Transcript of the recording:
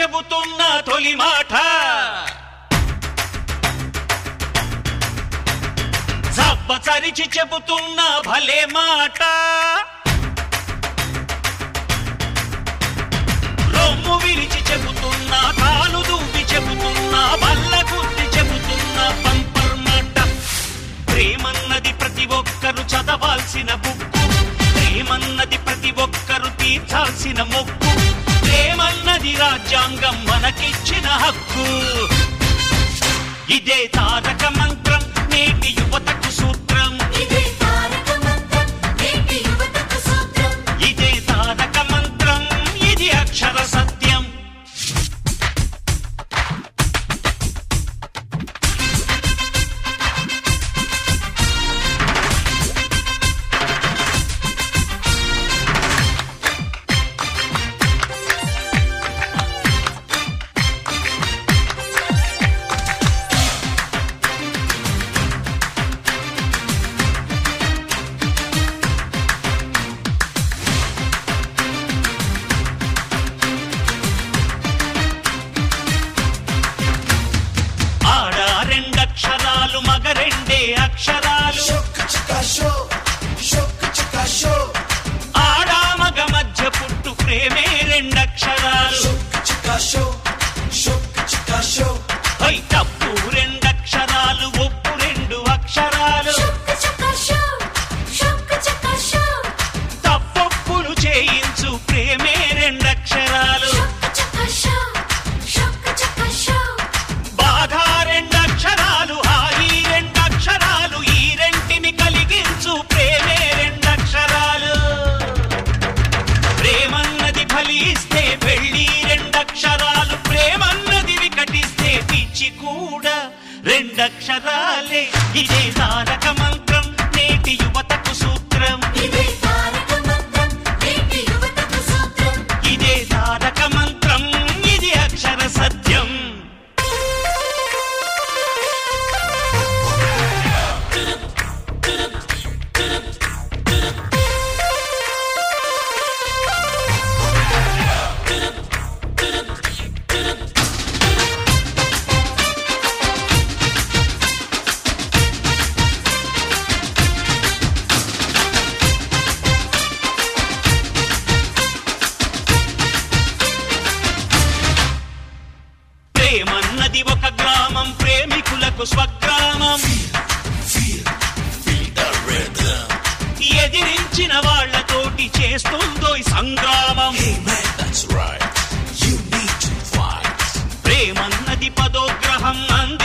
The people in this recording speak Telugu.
చెబుతున్న తొలి మాట జబ్బ చరిచి చెబుతున్న భలే మాట రొమ్ము విరిచి చెబుతున్నా కాలు దూపి చెబుతున్నా బల్ల గుద్ది చెబుతున్నా పంపర్ మాట ప్రేమన్నది ప్రతి ఒక్కరు చదవాల్సిన బుక్కు ప్రేమన్నది ప్రతి ఒక్కరు తీర్చాల్సిన మొక్కు ప్రేమన్నది రాజ్యాంగం మనకిచ్చిన హక్కు ఇదే తారక మంత్రం నేటి యువతకు సూత్రం ఇదే తారక మంత్రం నేటి యువతకు సూత్రం ఇదే తారక మంత్రం ఇది అక్షర సత్యం ఆడ రెండక్షరాలు మగ రెండే అక్షరాలు ఆడ మగ మధ్య పుట్టు ప్రేమే రెండక్షరాలు హై తప్పు రెండక్షరాలు ఒప్పు రెండు అక్షరాలు షొక్క చక్క షో షొక్క చక్క షో తప్పొప్పులు చేయించు ప్రేమే రెండక్షరాలు షొక్క చక్క షో షొక్క చక్క షో బాధ రెండక్షరాలు హాయి రెండక్షరాలు ఈ రెంటిని కలిగించు ప్రేమే రెండక్షరాలు ప్రేమన్నది ఫలిస్తే పెళ్లి రెండక్షరాలు ప్రేమన్నది వికటిస్తే పిచ్చి కూడా రెండక్షరాలే ఇదే తారక మంత్రం నేటి యువతకు సూత్రం ఇదే తారక మంత్రం నేటి యువతకు సూత్రం ఇదే తారక మంత్రం ఇది అక్షర సత్యం ప్రేమన్నది ఒక గ్రామం ప్రేమికులకు స్వగ్రామం ఎదిరించిన వాళ్ళతోటి చేస్తుందో ఈ సంగ్రామం ప్రేమన్నది పదోగ్రహం అంది